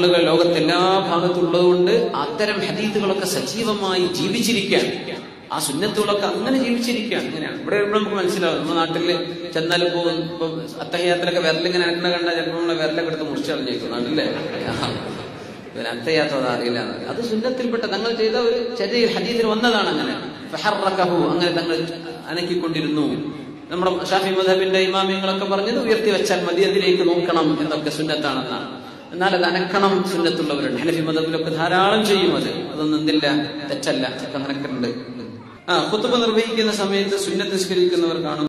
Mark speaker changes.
Speaker 1: ആളുകൾ ലോകത്തെ എല്ലാ ഭാഗത്തുള്ളതുകൊണ്ട് അത്തരം ഹദീത്തുകളൊക്കെ സജീവമായി ജീവിച്ചിരിക്കാൻ ആ സുന്നത്തുകളൊക്കെ അങ്ങനെ ജീവിച്ചിരിക്കുകയാണ് അങ്ങനെയാണ് ഇവിടെ വരുമ്പോൾ നമുക്ക് മനസ്സിലാവും നമ്മുടെ നാട്ടില് ചെന്നാൽ ഇപ്പൊ ഇപ്പൊ അത്തഹ്യാത്തിലൊക്കെ വിരലിങ്ങനെ അനക്കണ കണ്ടാൽ ചിലപ്പോൾ നമ്മളെ വിരലൊക്കെ എടുത്ത് മുറിച്ച് കളഞ്ഞേക്കും നാട്ടിലെ ഇവൻ അത്തയ്യാത്ത അത് അറിയില്ല എന്ന്. അത് സുന്നത്തിൽപ്പെട്ട തങ്ങൾ ചെയ്ത ഒരു ചെറിയ ഹദീദിൽ വന്നതാണ് അങ്ങനെ ഫഹറക്കഹു അങ്ങനെ തങ്ങൾ അനക്കിക്കൊണ്ടിരുന്നു നമ്മുടെ ഷാഫി മദബിന്റെ ഇമാമിയങ്ങളൊക്കെ പറഞ്ഞത് ഉയർത്തി വെച്ചാൽ മതി അതിലേക്ക് നോക്കണം എന്നൊക്കെ സുന്നത്താണെന്നാണ് എന്നാൽ അത് അനക്കണം സുന്നത്തുള്ളവരുണ്ട് ഹനഫി മദബിലൊക്കെ ധാരാളം ചെയ്യും അത് അതൊന്നും എന്തില്ല തെറ്റല്ല ഒക്കെ നടക്കുന്നുണ്ട് ആ കുത്തുബ നിർവഹിക്കുന്ന സമയത്ത് സുന്നത്ത് നിസ്കരിക്കുന്നവർ കാണും